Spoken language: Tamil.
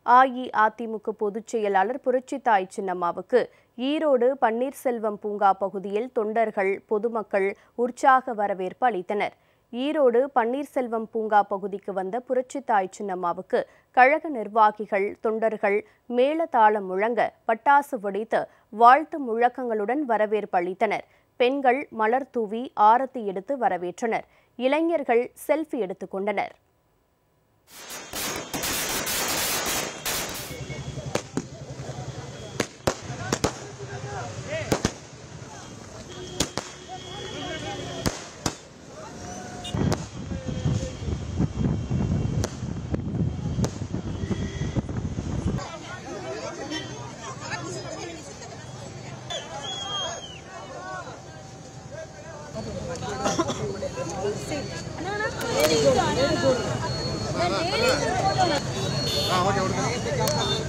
அஇஅதிமுக பொதுச் செயலாளர் புரட்சித்தாய் சின்னம்மாவுக்கு ஈரோடு பன்னீர்செல்வம் பூங்கா பகுதியில் தொண்டர்கள் பொதுமக்கள் உற்சாக வரவேற்பு அளித்தனர் ஈரோடு பன்னீர்செல்வம் பூங்கா பகுதிக்கு வந்த புரட்சித்தாய் சின்னம்மாவுக்கு கழக நிர்வாகிகள் தொண்டர்கள் மேளதாளம் முழங்க பட்டாசு வெடித்து வாழ்த்து முழக்கங்களுடன் வரவேற்பு அளித்தனர் பெண்கள் மலர் தூவி ஆரத்தி எடுத்து வரவேற்றனர் இளைஞர்கள் செல்ஃபி எடுத்துக் கொண்டனர் ஆ ஓகே ஓகே